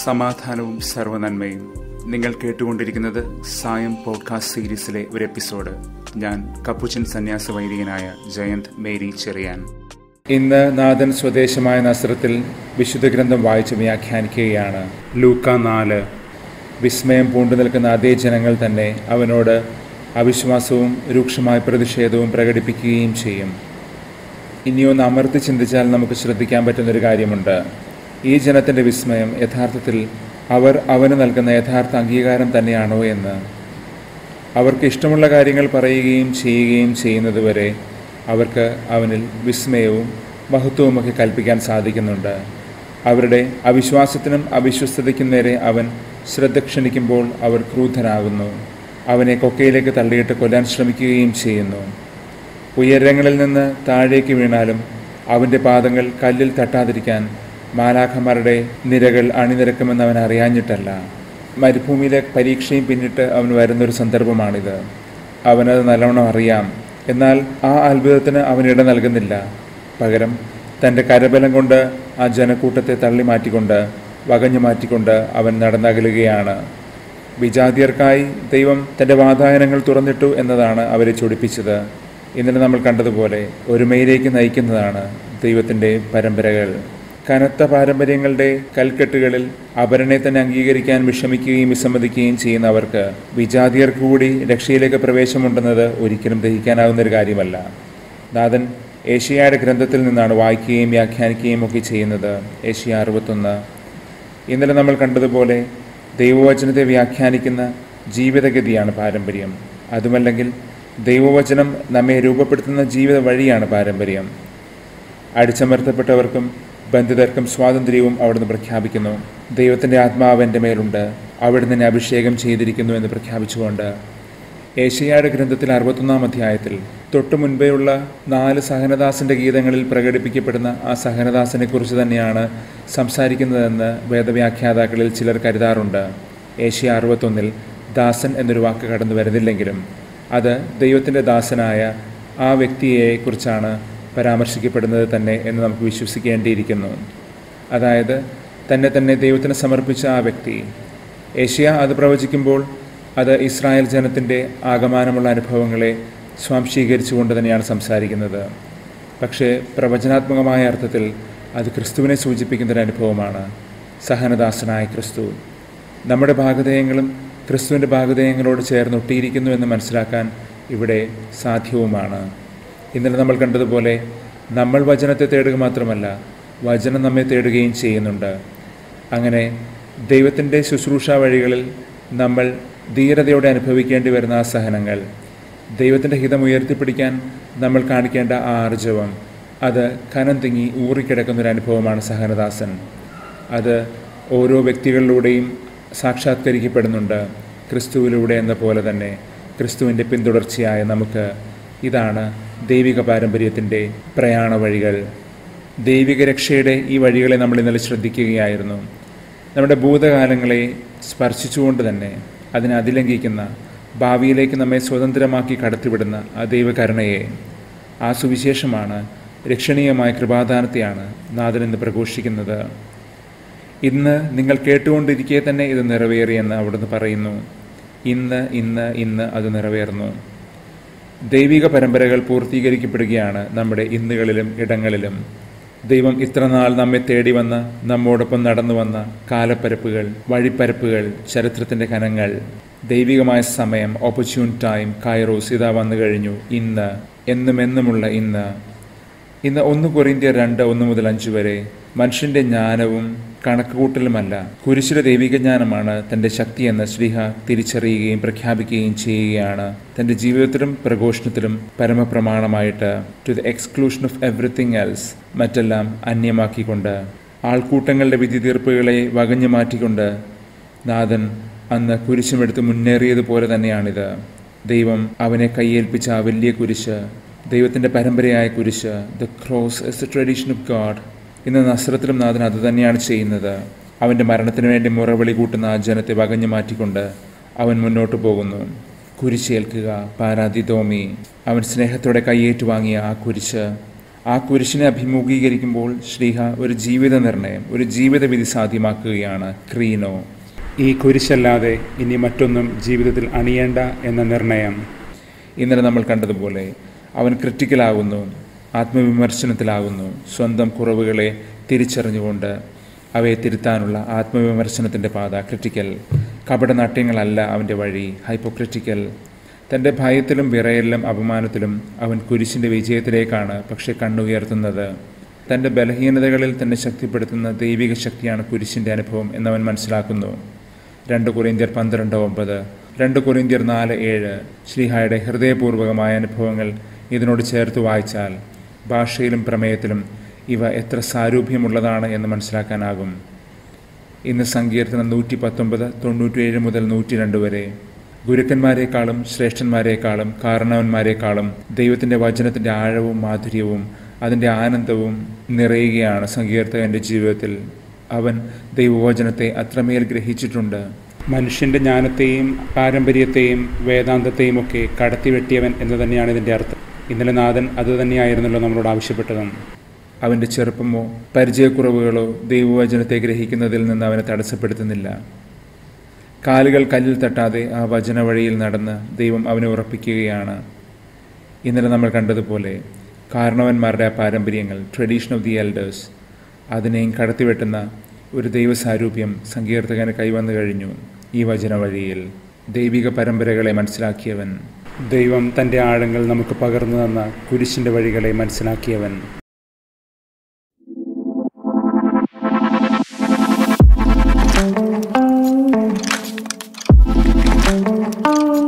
സമാധാനവും സർവനന്മയും നിങ്ങൾ കേട്ടുകൊണ്ടിരിക്കുന്നത് സായം പോഡ്കാസ്റ്റ് സീരീസിലെ ഒരു എപ്പിസോഡ് ഞാൻ കപ്പുച്ചൻ സന്യാസ വൈദികനായ ജയന്ത് മേരി ചെറിയാൻ ഇന്ന് നാഥൻ സ്വദേശമായ നസ്രത്തിൽ വിശുദ്ധ ഗ്രന്ഥം വായിച്ച് വ്യാഖ്യാനിക്കുകയാണ് ലൂക്ക നാല് വിസ്മയം പൂണ്ടു നിൽക്കുന്ന അതേ ജനങ്ങൾ തന്നെ അവനോട് അവിശ്വാസവും രൂക്ഷമായ പ്രതിഷേധവും പ്രകടിപ്പിക്കുകയും ചെയ്യും ഇനിയൊന്ന് അമർത്തി ചിന്തിച്ചാൽ നമുക്ക് ശ്രദ്ധിക്കാൻ പറ്റുന്നൊരു കാര്യമുണ്ട് ഈ ജനത്തിൻ്റെ വിസ്മയം യഥാർത്ഥത്തിൽ അവർ അവന് നൽകുന്ന യഥാർത്ഥ അംഗീകാരം തന്നെയാണോ എന്ന് അവർക്ക് ഇഷ്ടമുള്ള കാര്യങ്ങൾ പറയുകയും ചെയ്യുകയും ചെയ്യുന്നതുവരെ അവർക്ക് അവനിൽ വിസ്മയവും മഹത്വവുമൊക്കെ കൽപ്പിക്കാൻ സാധിക്കുന്നുണ്ട് അവരുടെ അവിശ്വാസത്തിനും അവിശ്വസ്തതയ്ക്കും നേരെ അവൻ ശ്രദ്ധ ക്ഷണിക്കുമ്പോൾ അവർ ക്രൂദ്ധനാകുന്നു അവനെ കൊക്കയിലേക്ക് തള്ളിയിട്ട് കൊല്ലാൻ ശ്രമിക്കുകയും ചെയ്യുന്നു ഉയരങ്ങളിൽ നിന്ന് താഴേക്ക് വീണാലും അവൻ്റെ പാദങ്ങൾ കല്ലിൽ തട്ടാതിരിക്കാൻ മാലാഖമാരുടെ നിരകൾ അണിനിരക്കുമെന്ന് അവൻ അറിയാഞ്ഞിട്ടല്ല മരുഭൂമിയിലെ പരീക്ഷയും പിന്നിട്ട് അവൻ വരുന്നൊരു സന്ദർഭമാണിത് അവനത് നല്ലവണ്ണം അറിയാം എന്നാൽ ആ അത്ഭുതത്തിന് അവൻ ഇട നൽകുന്നില്ല പകരം തൻ്റെ കരബലം കൊണ്ട് ആ ജനക്കൂട്ടത്തെ തള്ളി മാറ്റിക്കൊണ്ട് വകഞ്ഞു മാറ്റിക്കൊണ്ട് അവൻ നടന്നകലുകയാണ് വിജാതിയർക്കായി ദൈവം തൻ്റെ വാതായനങ്ങൾ തുറന്നിട്ടു എന്നതാണ് അവരെ ചൊടിപ്പിച്ചത് ഇന്നലെ നമ്മൾ കണ്ടതുപോലെ ഒരുമയിലേക്ക് നയിക്കുന്നതാണ് ദൈവത്തിൻ്റെ പരമ്പരകൾ കനത്ത പാരമ്പര്യങ്ങളുടെ കൽക്കെട്ടുകളിൽ അപരനെ തന്നെ അംഗീകരിക്കാൻ വിഷമിക്കുകയും വിസമ്മതിക്കുകയും ചെയ്യുന്നവർക്ക് വിജാതിയർക്ക് കൂടി രക്ഷയിലേക്ക് പ്രവേശമുണ്ടെന്നത് ഒരിക്കലും ദഹിക്കാനാവുന്ന ഒരു കാര്യമല്ല നാഥൻ ഏഷ്യയുടെ ഗ്രന്ഥത്തിൽ നിന്നാണ് വായിക്കുകയും വ്യാഖ്യാനിക്കുകയും ഒക്കെ ചെയ്യുന്നത് ഏഷ്യ അറുപത്തൊന്ന് ഇന്നലെ നമ്മൾ കണ്ടതുപോലെ ദൈവവചനത്തെ വ്യാഖ്യാനിക്കുന്ന ജീവിതഗതിയാണ് പാരമ്പര്യം അതുമല്ലെങ്കിൽ ദൈവവചനം നമ്മെ രൂപപ്പെടുത്തുന്ന ജീവിത വഴിയാണ് പാരമ്പര്യം അടിച്ചമർത്തപ്പെട്ടവർക്കും ബന്ധിതർക്കും സ്വാതന്ത്ര്യവും അവിടുന്ന് പ്രഖ്യാപിക്കുന്നു ദൈവത്തിൻ്റെ ആത്മാവ് എൻ്റെ മേലുണ്ട് അവിടുന്ന് എന്നെ അഭിഷേകം ചെയ്തിരിക്കുന്നു എന്ന് പ്രഖ്യാപിച്ചുകൊണ്ട് ഏഷ്യയുടെ ഗ്രന്ഥത്തിൽ അറുപത്തൊന്നാം അധ്യായത്തിൽ തൊട്ടു മുൻപേയുള്ള നാല് സഹനദാസിൻ്റെ ഗീതങ്ങളിൽ പ്രകടിപ്പിക്കപ്പെടുന്ന ആ സഹനദാസിനെ കുറിച്ച് തന്നെയാണ് സംസാരിക്കുന്നതെന്ന് വേദവ്യാഖ്യാതാക്കളിൽ ചിലർ കരുതാറുണ്ട് ഏഷ്യ അറുപത്തൊന്നിൽ ദാസൻ എന്നൊരു വാക്ക് കടന്നു വരുന്നില്ലെങ്കിലും അത് ദൈവത്തിൻ്റെ ദാസനായ ആ വ്യക്തിയെക്കുറിച്ചാണ് പരാമർശിക്കപ്പെടുന്നത് തന്നെ എന്ന് നമുക്ക് വിശ്വസിക്കേണ്ടിയിരിക്കുന്നു അതായത് തന്നെ തന്നെ ദൈവത്തിന് സമർപ്പിച്ച ആ വ്യക്തി ഏഷ്യ അത് പ്രവചിക്കുമ്പോൾ അത് ഇസ്രായേൽ ജനത്തിൻ്റെ ആകമാനമുള്ള അനുഭവങ്ങളെ സ്വാംശീകരിച്ചുകൊണ്ട് തന്നെയാണ് സംസാരിക്കുന്നത് പക്ഷേ പ്രവചനാത്മകമായ അർത്ഥത്തിൽ അത് ക്രിസ്തുവിനെ സൂചിപ്പിക്കുന്നൊരു അനുഭവമാണ് സഹനദാസനായ ക്രിസ്തു നമ്മുടെ ഭാഗധേയങ്ങളും ക്രിസ്തുവിൻ്റെ ഭാഗധേയങ്ങളോട് ചേർന്നൊട്ടിയിരിക്കുന്നു എന്ന് മനസ്സിലാക്കാൻ ഇവിടെ സാധ്യവുമാണ് ഇന്നലെ നമ്മൾ കണ്ടതുപോലെ നമ്മൾ വചനത്തെ തേടുക മാത്രമല്ല വചനം നമ്മെ തേടുകയും ചെയ്യുന്നുണ്ട് അങ്ങനെ ദൈവത്തിൻ്റെ ശുശ്രൂഷ വഴികളിൽ നമ്മൾ ധീരതയോടെ അനുഭവിക്കേണ്ടി വരുന്ന ആ സഹനങ്ങൾ ദൈവത്തിൻ്റെ ഹിതം ഉയർത്തിപ്പിടിക്കാൻ നമ്മൾ കാണിക്കേണ്ട ആ ആർജവം അത് കനം തിങ്ങി ഊറിക്കിടക്കുന്നൊരു അനുഭവമാണ് സഹനദാസൻ അത് ഓരോ വ്യക്തികളിലൂടെയും സാക്ഷാത്കരിക്കപ്പെടുന്നുണ്ട് ക്രിസ്തുവിലൂടെ എന്ന പോലെ തന്നെ ക്രിസ്തുവിൻ്റെ പിന്തുടർച്ചയായ നമുക്ക് ഇതാണ് ദൈവിക പാരമ്പര്യത്തിൻ്റെ പ്രയാണ വഴികൾ ദൈവിക രക്ഷയുടെ ഈ വഴികളെ നമ്മൾ ഇന്നലെ ശ്രദ്ധിക്കുകയായിരുന്നു നമ്മുടെ ഭൂതകാലങ്ങളെ സ്പർശിച്ചുകൊണ്ട് തന്നെ അതിനെ അതിലംഘിക്കുന്ന ഭാവിയിലേക്ക് നമ്മെ സ്വതന്ത്രമാക്കി കടത്തിവിടുന്ന ആ ദൈവകരുണയെ ആ സുവിശേഷമാണ് രക്ഷണീയമായ കൃപാദാനത്തെയാണ് നാഥൻ ഇന്ന് പ്രഘോഷിക്കുന്നത് ഇന്ന് നിങ്ങൾ കേട്ടുകൊണ്ടിരിക്കെ തന്നെ ഇത് നിറവേറിയെന്ന് അവിടുന്ന് പറയുന്നു ഇന്ന് ഇന്ന് ഇന്ന് അത് നിറവേറുന്നു ദൈവിക പരമ്പരകൾ പൂർത്തീകരിക്കപ്പെടുകയാണ് നമ്മുടെ ഇന്നുകളിലും ഇടങ്ങളിലും ദൈവം ഇത്രനാൾ നമ്മെ തേടി വന്ന നമ്മോടൊപ്പം നടന്നു വന്ന കാലപ്പരപ്പുകൾ വഴിപ്പരപ്പുകൾ ചരിത്രത്തിൻ്റെ കനങ്ങൾ ദൈവികമായ സമയം ഓപ്പർച്യൂൺ ടൈം കൈറോസ് ഇതാ വന്നു കഴിഞ്ഞു ഇന്ന് എന്നും എന്നുമുള്ള ഇന്ന് ഇന്ന് ഒന്ന് കൊറിന്ത്യ രണ്ട് ഒന്ന് മുതൽ അഞ്ച് വരെ മനുഷ്യന്റെ ജ്ഞാനവും കണക്കുകൂട്ടലുമല്ല കുരിശിലെ ദൈവിക ജ്ഞാനമാണ് തൻ്റെ ശക്തിയെന്ന് ശ്രീഹ തിരിച്ചറിയുകയും പ്രഖ്യാപിക്കുകയും ചെയ്യുകയാണ് തൻ്റെ ജീവിതത്തിലും പ്രഘോഷണത്തിലും പരമപ്രമാണമായിട്ട് to the exclusion of everything else മറ്റെല്ലാം അന്യമാക്കിക്കൊണ്ട് ആൾക്കൂട്ടങ്ങളുടെ വിധി തീർപ്പുകളെ വകഞ്ഞു മാറ്റിക്കൊണ്ട് നാഥൻ അന്ന് കുരിശുമെടുത്ത് മുന്നേറിയതുപോലെ തന്നെയാണിത് ദൈവം അവനെ കയ്യേൽപ്പിച്ച ആ വലിയ കുരിശ് ദൈവത്തിൻ്റെ പരമ്പരയായ കുരിശ് the cross is the tradition of God ഇന്ന് നസ്രത്തിലും നാഥൻ അത് തന്നെയാണ് ചെയ്യുന്നത് അവൻ്റെ മരണത്തിന് വേണ്ടി മുറവിളി കൂട്ടുന്ന ആ ജനത്തെ വകഞ്ഞു മാറ്റിക്കൊണ്ട് അവൻ മുന്നോട്ട് പോകുന്നു കുരിശേൽക്കുക പാരാതിതോമി അവൻ സ്നേഹത്തോടെ കയ്യേറ്റു വാങ്ങിയ ആ കുരിശ് ആ കുരിശിനെ അഭിമുഖീകരിക്കുമ്പോൾ ശ്രീഹ ഒരു ജീവിത നിർണയം ഒരു ജീവിത വിധി സാധ്യമാക്കുകയാണ് ക്രീനോ ഈ കുരിശല്ലാതെ ഇനി മറ്റൊന്നും ജീവിതത്തിൽ അണിയേണ്ട എന്ന നിർണയം ഇന്നലെ നമ്മൾ കണ്ടതുപോലെ അവൻ ക്രിറ്റിക്കലാകുന്നു ആത്മവിമർശനത്തിലാകുന്നു സ്വന്തം കുറവുകളെ തിരിച്ചറിഞ്ഞുകൊണ്ട് അവയെ തിരുത്താനുള്ള ആത്മവിമർശനത്തിൻ്റെ പാത ക്രിറ്റിക്കൽ കപടനാട്യങ്ങളല്ല അവൻ്റെ വഴി ഹൈപ്പോക്രിറ്റിക്കൽ തൻ്റെ ഭയത്തിലും വിറയലിലും അപമാനത്തിലും അവൻ കുരിശിൻ്റെ വിജയത്തിലേക്കാണ് പക്ഷെ കണ്ണുയർത്തുന്നത് തൻ്റെ ബലഹീനതകളിൽ തന്നെ ശക്തിപ്പെടുത്തുന്ന ദൈവിക ശക്തിയാണ് കുരിശിൻ്റെ അനുഭവം എന്നവൻ മനസ്സിലാക്കുന്നു രണ്ട് കൊറിന്ത്യർ പന്ത്രണ്ട് ഒമ്പത് രണ്ട് കൊറിന്ത്യർ നാല് ഏഴ് ശ്രീഹായുടെ ഹൃദയപൂർവകമായ അനുഭവങ്ങൾ ഇതിനോട് ചേർത്ത് വായിച്ചാൽ ഭാഷയിലും പ്രമേയത്തിലും ഇവ എത്ര സാരൂപ്യമുള്ളതാണ് എന്ന് മനസ്സിലാക്കാനാകും ഇന്ന് സങ്കീർത്തനം നൂറ്റി പത്തൊമ്പത് തൊണ്ണൂറ്റിയേഴ് മുതൽ നൂറ്റി രണ്ട് വരെ ഗുരുക്കന്മാരെക്കാളും ശ്രേഷ്ഠന്മാരെക്കാളും കാരണവന്മാരെക്കാളും ദൈവത്തിൻ്റെ വചനത്തിൻ്റെ ആഴവും മാധുര്യവും അതിൻ്റെ ആനന്ദവും നിറയുകയാണ് സങ്കീർത്തകൻ്റെ ജീവിതത്തിൽ അവൻ ദൈവവചനത്തെ അത്രമേൽ ഗ്രഹിച്ചിട്ടുണ്ട് മനുഷ്യന്റെ ജ്ഞാനത്തെയും പാരമ്പര്യത്തെയും വേദാന്തത്തെയും ഒക്കെ കടത്തിവെട്ടിയവൻ എന്ന് തന്നെയാണ് ഇതിൻ്റെ അർത്ഥം ഇന്നലെ നാഥൻ അത് തന്നെയായിരുന്നല്ലോ നമ്മളോട് ആവശ്യപ്പെട്ടതും അവൻ്റെ ചെറുപ്പമോ പരിചയക്കുറവുകളോ ദൈവവചനത്തെ ഗ്രഹിക്കുന്നതിൽ നിന്ന് അവനെ തടസ്സപ്പെടുത്തുന്നില്ല കാലുകൾ കല്ലിൽ തട്ടാതെ ആ വചന വഴിയിൽ നടന്ന് ദൈവം അവനെ ഉറപ്പിക്കുകയാണ് ഇന്നലെ നമ്മൾ കണ്ടതുപോലെ കാരണവന്മാരുടെ ആ പാരമ്പര്യങ്ങൾ ട്രഡീഷൻ ഓഫ് ദി എൽഡേഴ്സ് അതിനെയും കടത്തിവെട്ടുന്ന ഒരു ദൈവസാരൂപ്യം സങ്കീർത്തകന് കൈവന്നു കഴിഞ്ഞു ഈ വചന വഴിയിൽ ദൈവിക പരമ്പരകളെ മനസ്സിലാക്കിയവൻ ദൈവം തൻ്റെ ആഴങ്ങൾ നമുക്ക് പകർന്നു തന്ന കുരിശിൻ്റെ വഴികളെ മനസ്സിലാക്കിയവൻ Thank you.